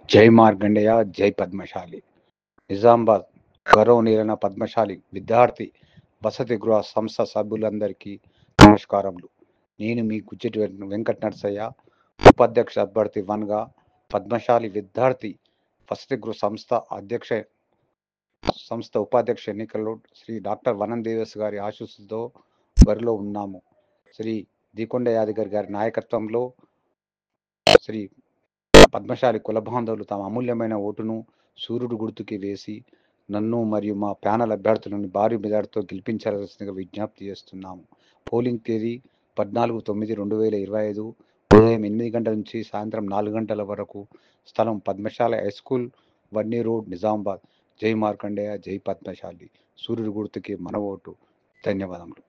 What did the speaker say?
జై మార్గండేయ జై పద్మశాలి నిజామాబాద్ గౌరవనీయులైన పద్మశాలి విద్యార్థి వసతి గృహ సంస్థ సభ్యులందరికీ నమస్కారములు నేను మీ గుజ్జటి వెం- వెంకట నరసయ్య ఉపాధ్యక్ష అభ్యర్థి వన్గా పద్మశాలి విద్యార్థి వసతి గృహ సంస్థ అధ్యక్ష సంస్థ ఉపాధ్యక్ష ఎన్నికల్లో శ్రీ డాక్టర్ వనం దేవస్ గారి ఆశీస్సులతో బరిలో ఉన్నాము శ్రీ దీకొండ యాదగిరి గారి నాయకత్వంలో శ్రీ పద్మశాలి కుల బాంధవులు తమ అమూల్యమైన ఓటును సూర్యుడు గుర్తుకి వేసి నన్ను మరియు మా ప్యానల్ అభ్యర్థులను భారీ మెజార్టీతో గెలిపించాల్సిందిగా విజ్ఞప్తి చేస్తున్నాము పోలింగ్ తేదీ పద్నాలుగు తొమ్మిది రెండు వేల ఇరవై ఐదు ఉదయం ఎనిమిది గంటల నుంచి సాయంత్రం నాలుగు గంటల వరకు స్థలం పద్మశాల హై స్కూల్ వన్నీ రోడ్ నిజామాబాద్ జై మార్కండేయ జై పద్మశాలి సూర్యుడు గుర్తుకి మన ఓటు ధన్యవాదములు